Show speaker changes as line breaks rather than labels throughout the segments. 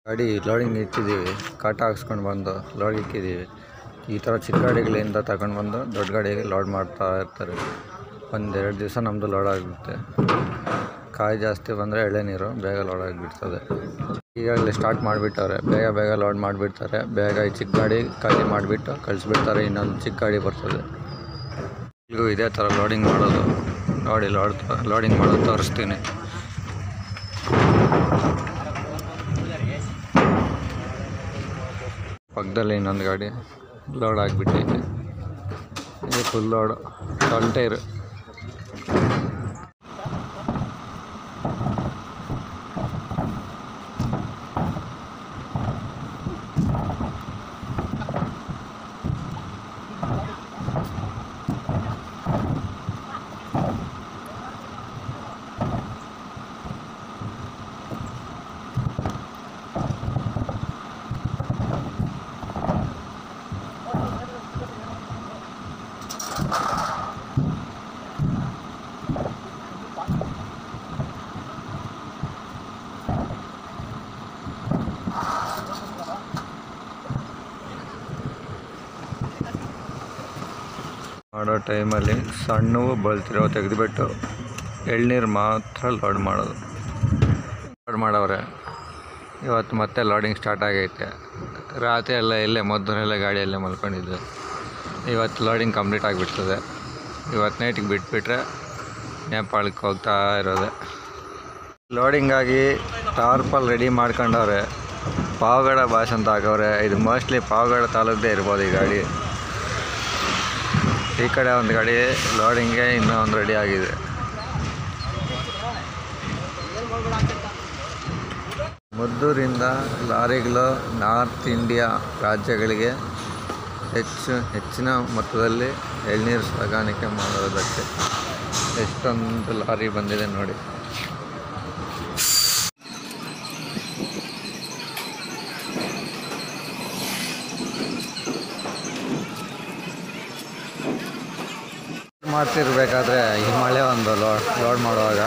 ಗಾಡಿ ಲೋಡಿಂಗ್ ಇಟ್ಟಿದ್ದೀವಿ ಕಾಟ ಹಾಕ್ಸ್ಕೊಂಡು ಬಂದು ಲೋಡ್ ಇಕ್ಕಿದ್ದೀವಿ ಈ ಥರ ಚಿಕ್ಕ ಗಾಡಿಗಳಿಂದ ತಗೊಂಡು ಬಂದು ದೊಡ್ಡ ಗಾಡಿಗೆ ಲೋಡ್ ಮಾಡ್ತಾ ಇರ್ತಾರೆ ಒಂದೆರಡು ದಿವಸ ನಮ್ಮದು ಲೋಡ್ ಆಗುತ್ತೆ ಕಾಯಿ ಜಾಸ್ತಿ ಬಂದರೆ ಎಳೆನೀರು ಬೇಗ ಲೋಡ್ ಆಗಿಬಿಡ್ತದೆ ಈಗಾಗಲೇ ಸ್ಟಾರ್ಟ್ ಮಾಡಿಬಿಟ್ಟವ್ರೆ ಬೇಗ ಬೇಗ ಲೋಡ್ ಮಾಡಿಬಿಡ್ತಾರೆ ಬೇಗ ಈ ಚಿಕ್ಕ ಗಾಡಿ ಖಾಲಿ ಮಾಡಿಬಿಟ್ಟು ಕಳಿಸ್ಬಿಡ್ತಾರೆ ಇನ್ನೊಂದು ಚಿಕ್ಕ ಗಾಡಿ ಬರ್ತದೆ ಇಲ್ಲಿಗೂ ಇದೇ ಥರ ಲೋಡಿಂಗ್ ಮಾಡೋದು ನೋಡಿ ಲೋಡ್ ಲೋಡಿಂಗ್ ಮಾಡೋದು ತೋರಿಸ್ತೀನಿ ಪಕ್ಕದಲ್ಲಿ ಇನ್ನೊಂದು ಗಾಡಿ ಲೋಡ್ ಆಗಿಬಿಟ್ಟೈತೆ ಇದು ಫುಲ್ ಲೋಡು ಟ್ವೆಲ್ ಟೈರ್ ಮಾಡೋ ಟೈಮಲ್ಲಿ ಸಣ್ಣವು ಬಳ್ತಿರೋ ತೆಗೆದುಬಿಟ್ಟು ಎಳ್ನೀರು ಮಾತ್ರ ಲೋಡ್ ಮಾಡೋದು ಲೋಡ್ ಮಾಡವ್ರೆ ಇವತ್ತು ಮತ್ತೆ ಲೋಡಿಂಗ್ ಸ್ಟಾರ್ಟ್ ಆಗೈತೆ ರಾತ್ರಿ ಎಲ್ಲ ಇಲ್ಲೇ ಮೊದಲೆಲ್ಲ ಗಾಡಿಯಲ್ಲೇ ಮಲ್ಕೊಂಡಿದ್ದೆ ಇವತ್ತು ಲೋಡಿಂಗ್ ಕಂಪ್ಲೀಟ್ ಆಗಿಬಿಡ್ತದೆ ಇವತ್ತು ನೈಟಿಗೆ ಬಿಟ್ಬಿಟ್ರೆ ನೇಪಾಳಕ್ಕೆ ಹೋಗ್ತಾ ಇರೋದೆ ಲೋಡಿಂಗಾಗಿ ಟಾರ್ಪಲ್ ರೆಡಿ ಮಾಡ್ಕೊಂಡವ್ರೆ ಪಾವಗಡ ಭಾಷೆ ಅಂತ ಹಾಕವ್ರೆ ಇದು ಮೋಸ್ಟ್ಲಿ ಪಾವಗಡ ತಾಲೂಕದೇ ಇರ್ಬೋದು ಈ ಗಾಡಿ ಈ ಕಡೆ ಒಂದು ಗಾಡಿ ಲೋಡಿಂಗ್ಗೆ ಇನ್ನೂ ಒಂದು ರೆಡಿ ಆಗಿದೆ ಮದ್ದೂರಿಂದ ಲಾರಿಗಳು ನಾರ್ತ್ ಇಂಡಿಯಾ ರಾಜ್ಯಗಳಿಗೆ ಹೆಚ್ಚು ಹೆಚ್ಚಿನ ಮೊತ್ತದಲ್ಲಿ ಎಳ್ನೀರು ಸಾಗಾಣಿಕೆ ಮಾಡೋದಕ್ಕೆ ಎಷ್ಟೊಂದು ಲಾರಿ ಬಂದಿದೆ ನೋಡಿ ಮಾಡ್ತಿರ್ಬೇಕಾದ್ರೆ ಈ ಮಳೆ ಒಂದು ಲೋಡ್ ಲೋಡ್ ಮಾಡುವಾಗ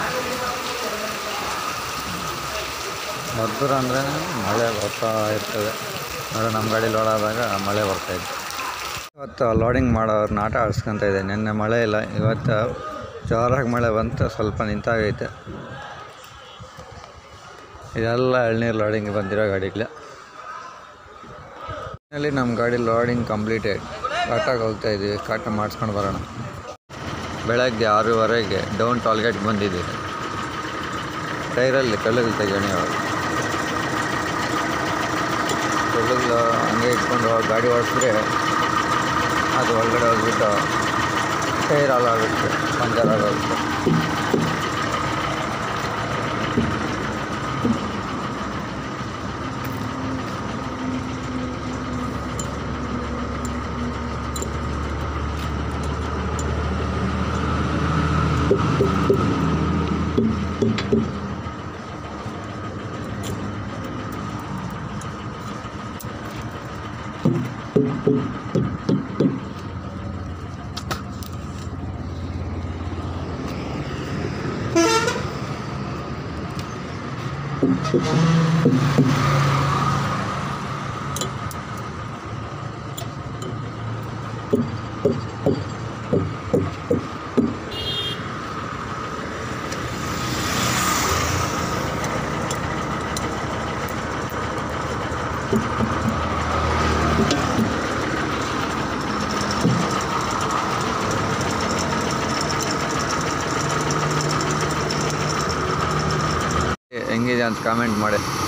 ಮದ್ದೂರು ಅಂದರೆ ಮಳೆ ಬರ್ತಾ ಇರ್ತದೆ ಅಂದರೆ ನಮ್ಮ ಗಾಡಿ ಲೋಡ್ ಆದಾಗ ಮಳೆ ಬರ್ತಾಯಿತ್ತು ಇವತ್ತು ಲೋಡಿಂಗ್ ಮಾಡೋರು ಆಟ ಆಡಿಸ್ಕೊತ ಇದೆ ನಿನ್ನೆ ಮಳೆ ಇಲ್ಲ ಇವತ್ತು ಜೋರಾಗಿ ಮಳೆ ಬಂತು ಸ್ವಲ್ಪ ನಿಂತಾಗೈತೆ ಇದೆಲ್ಲ ಎಳ್ನೀರು ಲೋಡಿಂಗ್ ಬಂದಿರೋ ಗಾಡಿಗಳೇ ಇಲ್ಲಿ ನಮ್ಮ ಗಾಡಿ ಲೋಡಿಂಗ್ ಕಂಪ್ಲೀಟೆಡ್ ಕಾಟಾಗಿ ಹೋಗ್ತಾ ಇದ್ದೀವಿ ಕಾಟ ಮಾಡಿಸ್ಕೊಂಡು ಬರೋಣ ಬೆಳಗ್ಗೆ ಆರೂವರೆಗೆ ಡೌನ್ ಟೋಲ್ಗೇಟ್ಗೆ ಬಂದಿದ್ದೀವಿ ಟೈರಲ್ಲಿ ಕಲ್ಲುಗಳು ತೆಗೋಣ ಇವಾಗ ಕಲ್ಲುಗಳು ಹಂಗೆ ಇಟ್ಕೊಂಡು ಗಾಡಿ ಓಡಿಸಿದ್ರೆ ಅದು ಒಳಗಡೆ ಹೋಗ್ಬಿಟ್ಟು ಟೈರ್ ಹಾಳಾಗುತ್ತೆ ಪಂಚರ್ ಆಗೋಗುತ್ತೆ ಹೆಂಗಿದೆ ಅಂತ ಕಾಮೆಂಟ್ ಮಾಡಿ